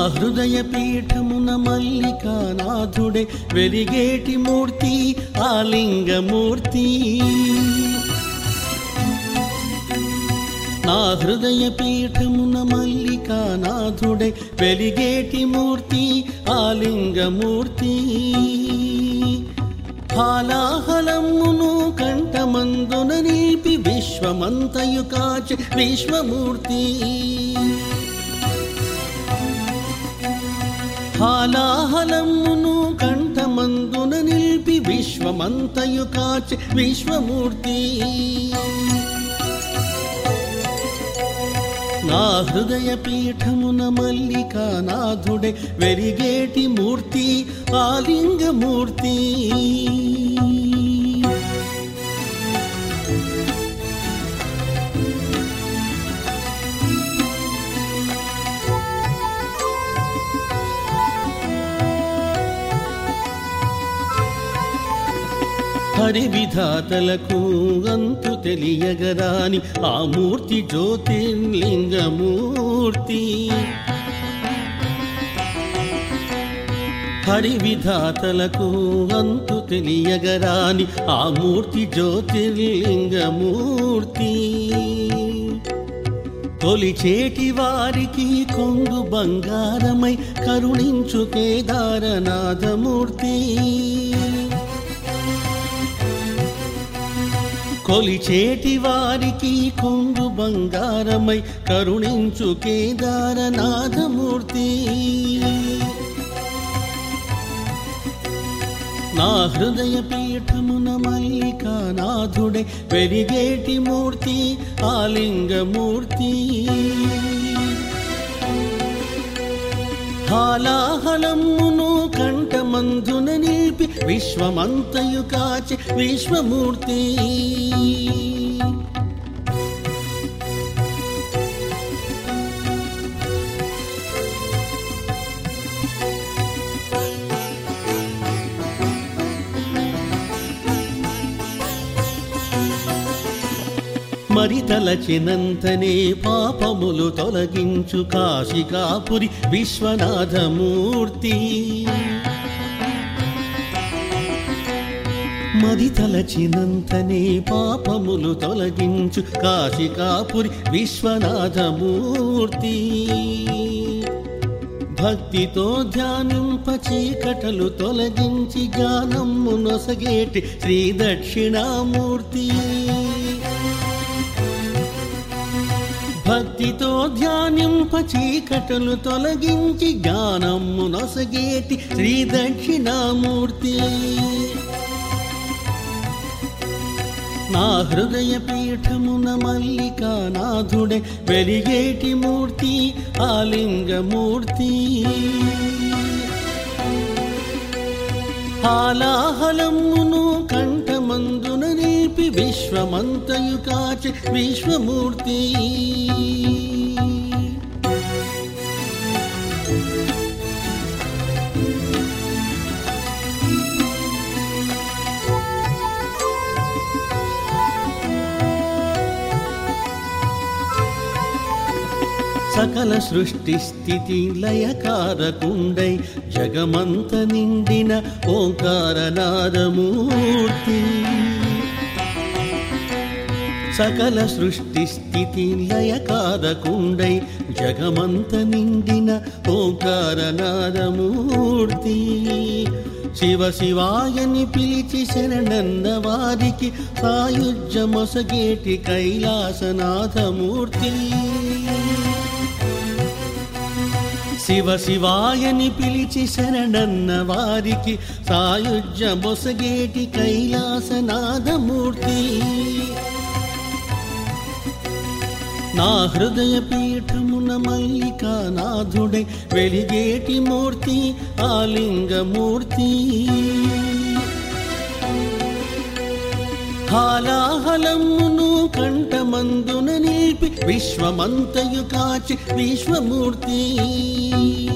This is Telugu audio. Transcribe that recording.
హృదయ పీఠమున మల్లికానాథుడే వెలిగేటి మూర్తి ఆలింగమూర్తి నా హృదయ పీఠమున మల్లికానాథుడే వెలిగేటి మూర్తి ఆలింగమూర్తి హాలాహలమును కంఠమందున నిలిపి విశ్వమంతయు కాచి విశ్వమూర్తి హాలాహలమును కంఠమందున నిలిపి విశ్వమంతయు కాచి విశ్వమూర్తి నా హృదయ పీఠమున మల్లికానాథుడే వెలిగేటి మూర్తి ఆలింగమూర్తి హరి విధాతలకు అంతు తెలియగరాని ఆ మూర్తి జ్యోతిర్లింగమూర్తి హరి విధాతలకు అంతు తెలియగరాని ఆ మూర్తి జ్యోతిర్లింగమూర్తి తొలిచేటి వారికి కొంగు బంగారమై కరుణించు కేదారనాథమూర్తి కొలిచేటి వారికి కొంగు బంగారమై కరుణించు కేదారనాథమూర్తి నా హృదయ పీఠమున మల్లికానాథుడే వెలిగేటి మూర్తి ఆలింగమూర్తి హాలాహలమును కంఠమందున నిలిపి విశ్వమంతయు కాచి విశ్వమూర్తి మరి తలచినంతనే పాపములు తొలగించు కాశికాపురి విశ్వనాథమూర్తి మరి తలచినంతనే పాపములు తొలగించు కాశికాపురి విశ్వనాథమూర్తి భక్తితో ధ్యానింప చీకటలు తొలగించి జ్ఞానము నొసగేటి శ్రీ దక్షిణామూర్తి భక్తితో ధ్యానింప చీకటలు తొలగించి జ్ఞానము నొసగేటి శ్రీ దక్షిణామూర్తి నా హృదయ పీఠమున మల్లికానాథుడే వెలిగేటి మూర్తి ఆలింగమూర్తి హాలాహలమును కంఠమందున నిలిపి విశ్వమంతయు కాచి విశ్వమూర్తి సకల సృష్టి స్థితి లయకారకుండై జగమంత నిండిన ఓంకారనాదమూర్తి సకల సృష్టి స్థితి లయకారకుండై జగమంత నిండిన ఓంకారనాదమూర్తి శివ శివాయని పిలిచి శరణన్న వారికి సాయుజ్యమొసగేటి కైలాసనాథమూర్తి శివ శివాయని పిలిచి శరణన్న వారికి సాయుజ్యమొసగేటి కైలాసనాథమూర్తి నా హృదయ పీఠమున మల్లికానాథుడే వెలిగేటి మూర్తి ఆలింగమూర్తి హాలాహలమును కంఠమందున నిలిపి విశ్వమంతయు కాచి విశ్వమూర్తి